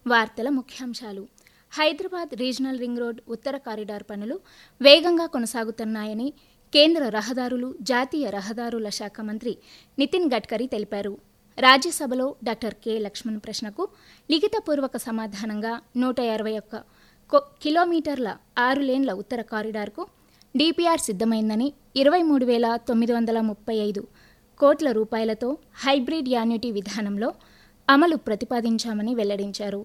వార్తల ముఖ్యాంశాలు Hyderabad regional ring road ఉత్తర కారిడార్ పనులు వేగంగా కొనసాగుతున్నాయని కేంద్ర రహదారులు జాతీయ రహదారుల శాఖ మంత్రి నితిన్ గడ్కరీ తెలిపారు రాజ్యసభలో డాక్టర్ కె లక్ష్మణ్ ప్రశ్నకు లిఖితపూర్వక సమాధానంగా నూట ఇరవై ఒక్క కొ- కిలోమీటర్ల ఆరు లేన్ల ఉత్తర కారిడార్కు డిపిఆర్ సిద్ధమైందని ఇరవై మూడు వేల తొమ్మిది వందల ముప్పై ఐదు కోట్ల రూపాయలతో హైబ్రిడ్ యాన్యుటీ విధానంలో అమలు ప్రతిపాదించామని వెల్లడించారు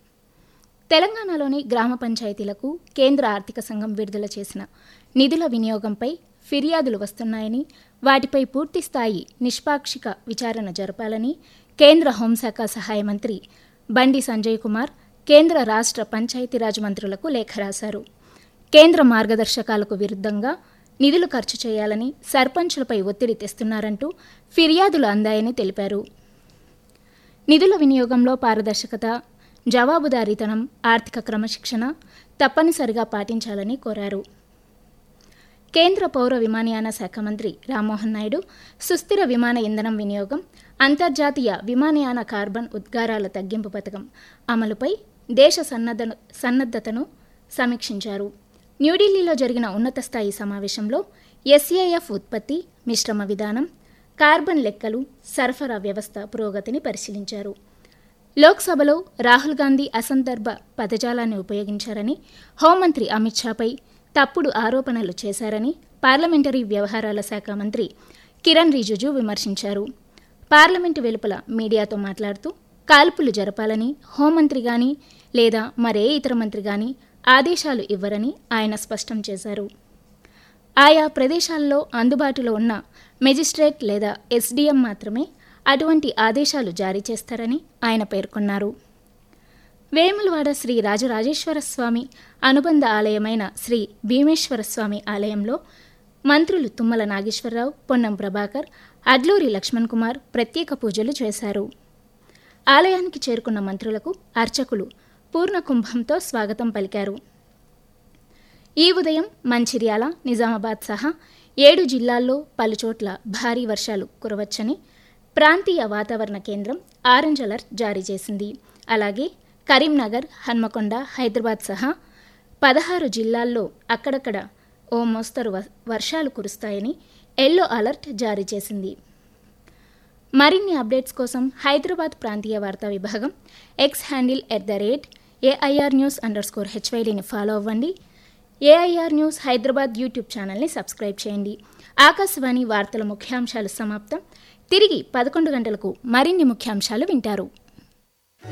తెలంగాణలోని గ్రామ పంచాయతీలకు కేంద్ర ఆర్థిక సంఘం విడుదల చేసిన నిధుల వినియోగంపై ఫిర్యాదులు వస్తున్నాయని వాటిపై పూర్తి స్థాయి నిష్పాక్షిక విచారణ జరపాలని కేంద్ర హోంశాఖ సహాయ మంత్రి బండి సంజయ్ కుమార్ కేంద్ర రాష్ట్ర పంచాయతీరాజ్ మంత్రులకు లేఖ రాశారు కేంద్ర మార్గదర్శకాలకు విరుద్ధంగా నిధులు ఖర్చు చేయాలని సర్పంచులపై ఒత్తిడి తెస్తున్నారంటూ ఫిర్యాదులు అందాయని తెలిపారు నిధుల వినియోగంలో పారదర్శకత జవాబుదారీతనం ఆర్థిక క్రమశిక్షణ తప్పనిసరిగా పాటించాలని కోరారు కేంద్ర పౌర విమానయాన శాఖ మంత్రి రామ్మోహన్ నాయుడు సుస్థిర విమాన ఇంధనం వినియోగం అంతర్జాతీయ విమానయాన కార్బన్ ఉద్గారాల తగ్గింపు పథకం అమలుపై దేశ సన్నద్ధ సన్నద్ధతను సమీక్షించారు న్యూఢిల్లీలో జరిగిన ఉన్నత స్థాయి సమావేశంలో ఎస్ఏఎఫ్ ఉత్పత్తి మిశ్రమ విధానం కార్బన్ లెక్కలు సరఫరా వ్యవస్థ పురోగతిని పరిశీలించారు లోక్సభలో రాహుల్ గాంధీ అసందర్భ పదజాలాన్ని ఉపయోగించారని హోంమంత్రి అమిత్ షాపై తప్పుడు ఆరోపణలు చేశారని పార్లమెంటరీ వ్యవహారాల శాఖ మంత్రి కిరణ్ రిజిజు విమర్శించారు పార్లమెంటు వెలుపల మీడియాతో మాట్లాడుతూ కాల్పులు జరపాలని హోంమంత్రి గాని లేదా మరే ఇతర మంత్రి గాని ఆదేశాలు ఇవ్వరని ఆయన స్పష్టం చేశారు ఆయా ప్రదేశాల్లో అందుబాటులో ఉన్న మెజిస్ట్రేట్ లేదా ఎస్డీఎం మాత్రమే అటువంటి ఆదేశాలు జారీ చేస్తారని ఆయన పేర్కొన్నారు వేములవాడ శ్రీ రాజరాజేశ్వర స్వామి అనుబంధ ఆలయమైన శ్రీ భీమేశ్వర స్వామి ఆలయంలో మంత్రులు తుమ్మల నాగేశ్వరరావు పొన్నం ప్రభాకర్ అడ్లూరి లక్ష్మణ్ కుమార్ ప్రత్యేక పూజలు చేశారు ఆలయానికి చేరుకున్న మంత్రులకు అర్చకులు పూర్ణ కుంభంతో స్వాగతం పలికారు ఈ ఉదయం మంచిర్యాల నిజామాబాద్ సహా ఏడు జిల్లాల్లో పలుచోట్ల భారీ వర్షాలు కురవచ్చని ప్రాంతీయ వాతావరణ కేంద్రం ఆరెంజ్ అలర్ట్ జారీ చేసింది అలాగే కరీంనగర్ హన్మకొండ హైదరాబాద్ సహా పదహారు జిల్లాల్లో అక్కడక్కడ ఓ మోస్తరు వ- వర్షాలు కురుస్తాయని ఎల్లో అలర్ట్ జారీ చేసింది మరిన్ని అప్డేట్స్ కోసం హైదరాబాద్ ప్రాంతీయ వార్తా విభాగం X handle at the rate AIR news underscore హెచ్వైడీని ఫాలో అవ్వండి ఏఐఆర్ న్యూస్ హైదరాబాద్ యూట్యూబ్ ఛానల్ని సబ్స్క్రైబ్ చేయండి ఆకాశవాణి వార్తల ముఖ్యాంశాలు సమాప్తం తిరిగి పదకొండు గంటలకు మరిన్ని ముఖ్యాంశాలు వింటారు